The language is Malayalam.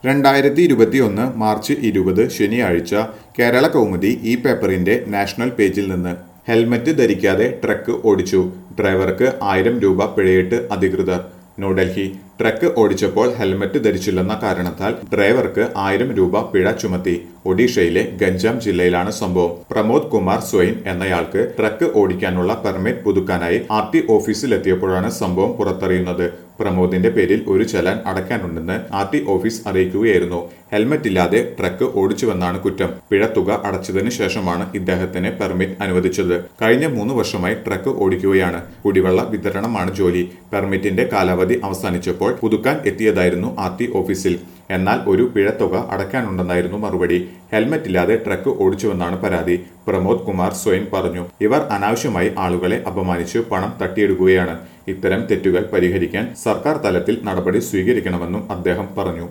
രണ്ടായിരത്തി ഇരുപത്തിയൊന്ന് മാർച്ച് ഇരുപത് ശനിയാഴ്ച കേരള കൗമുദി ഈ പേപ്പറിന്റെ നാഷണൽ പേജിൽ നിന്ന് ഹെൽമറ്റ് ധരിക്കാതെ ട്രക്ക് ഓടിച്ചു ഡ്രൈവർക്ക് ആയിരം രൂപ പിഴയിട്ട് അധികൃതർ ന്യൂഡൽഹി ട്രക്ക് ഓടിച്ചപ്പോൾ ഹെൽമറ്റ് ധരിച്ചില്ലെന്ന കാരണത്താൽ ഡ്രൈവർക്ക് ആയിരം രൂപ പിഴ ചുമത്തി ഒഡീഷയിലെ ഗഞ്ചാം ജില്ലയിലാണ് സംഭവം പ്രമോദ് കുമാർ സ്വൈൻ എന്നയാൾക്ക് ട്രക്ക് ഓടിക്കാനുള്ള പെർമിറ്റ് പുതുക്കാനായി ആർ ടി ഓഫീസിലെത്തിയപ്പോഴാണ് സംഭവം പുറത്തറിയുന്നത് പ്രമോദിന്റെ പേരിൽ ഒരു ചലാൻ അടയ്ക്കാനുണ്ടെന്ന് ആർ ടി ഓഫീസ് അറിയിക്കുകയായിരുന്നു ഹെൽമറ്റ് ഇല്ലാതെ ട്രക്ക് ഓടിച്ചുവെന്നാണ് കുറ്റം പിഴത്തുക അടച്ചതിന് ശേഷമാണ് ഇദ്ദേഹത്തിന് പെർമിറ്റ് അനുവദിച്ചത് കഴിഞ്ഞ മൂന്ന് വർഷമായി ട്രക്ക് ഓടിക്കുകയാണ് കുടിവെള്ള വിതരണമാണ് ജോലി പെർമിറ്റിന്റെ കാലാവധി അവസാനിച്ചപ്പോൾ പുതുക്കാൻ എത്തിയതായിരുന്നു ആർ ടി ഓഫീസിൽ എന്നാൽ ഒരു പിഴത്തുക അടയ്ക്കാനുണ്ടെന്നായിരുന്നു മറുപടി ഹെൽമറ്റ് ഇല്ലാതെ ട്രക്ക് ഓടിച്ചുവെന്നാണ് പരാതി പ്രമോദ് കുമാർ സ്വയം പറഞ്ഞു ഇവർ അനാവശ്യമായി ആളുകളെ അപമാനിച്ച് പണം തട്ടിയെടുക്കുകയാണ് ഇത്തരം തെറ്റുകൾ പരിഹരിക്കാൻ സർക്കാർ തലത്തിൽ നടപടി സ്വീകരിക്കണമെന്നും അദ്ദേഹം പറഞ്ഞു